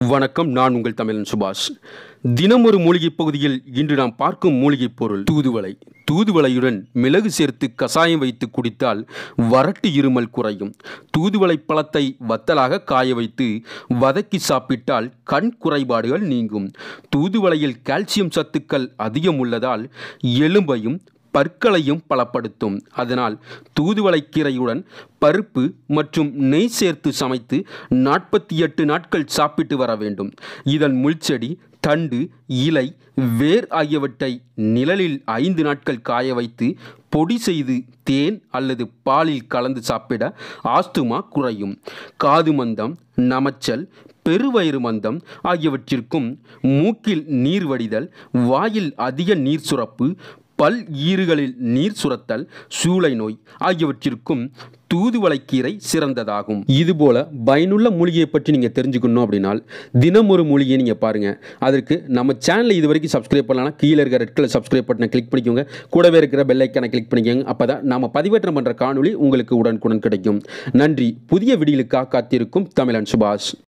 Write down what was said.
வணக்கம் நான் உங்கள் தமிழன் சுபாஷ் தினமொரு மூலிகை பகுதியில் இன்று நாம் பார்க்கும் மூலிகை பொருள் தூதுவளை தூதுவளையுடன் மிளகு சேர்த்து கசாயம் வைத்து குடித்தால் வறட்டு இருமல் குறையும் தூதுவளை பழத்தை வத்தலாக காய வைத்து வதக்கி சாப்பிட்டால் கண் குறைபாடுகள் நீங்கும் தூதுவளையில் கால்சியம் சத்துக்கள் அதிகம் உள்ளதால் எலும்பையும் பற்களையும் பலப்படுத்தும் அதனால் தூதுவளைக்கீரையுடன் பருப்பு மற்றும் நெய் சேர்த்து சமைத்து நாற்பத்தி எட்டு நாட்கள் சாப்பிட்டு வர வேண்டும் இதன் முள்செடி தண்டு இலை வேர் ஆகியவற்றை நிழலில் ஐந்து நாட்கள் காய வைத்து பொடி செய்து தேன் அல்லது பாலில் கலந்து சாப்பிட ஆஸ்துமா குறையும் காது மந்தம் நமைச்சல் பெருவயிறு மந்தம் ஆகியவற்றிற்கும் மூக்கில் நீர் வடிதல் வாயில் அதிக நீர் சுரப்பு பல் ஈறுகளில் நீர் சுரத்தல் சூளை நோய் ஆகியவற்றிற்கும் தூதுவளைக்கீரை சிறந்ததாகும் இதுபோல பயனுள்ள மூலிகையை பற்றி நீங்கள் தெரிஞ்சுக்கணும் அப்படின்னால் தினம் ஒரு மூலிகையை நீங்கள் பாருங்கள் அதற்கு நம்ம சேனலை இது வரைக்கும் சப்ஸ்கிரைப் பண்ணலாம் கீழே இருக்கிற ரெட் கலர் சப்ஸ்கிரைப் பட்டனை கிளிக் பண்ணிக்கோங்க கூடவே இருக்கிற பெல் ஐக்கானை கிளிக் பண்ணிக்கோங்க அப்போ தான் நம்ம பதிவேற்றம் பண்ணுற காணொளி உங்களுக்கு உடனுக்குடன் கிடைக்கும் நன்றி புதிய விடியலுக்காக காத்திருக்கும் தமிழன் சுபாஷ்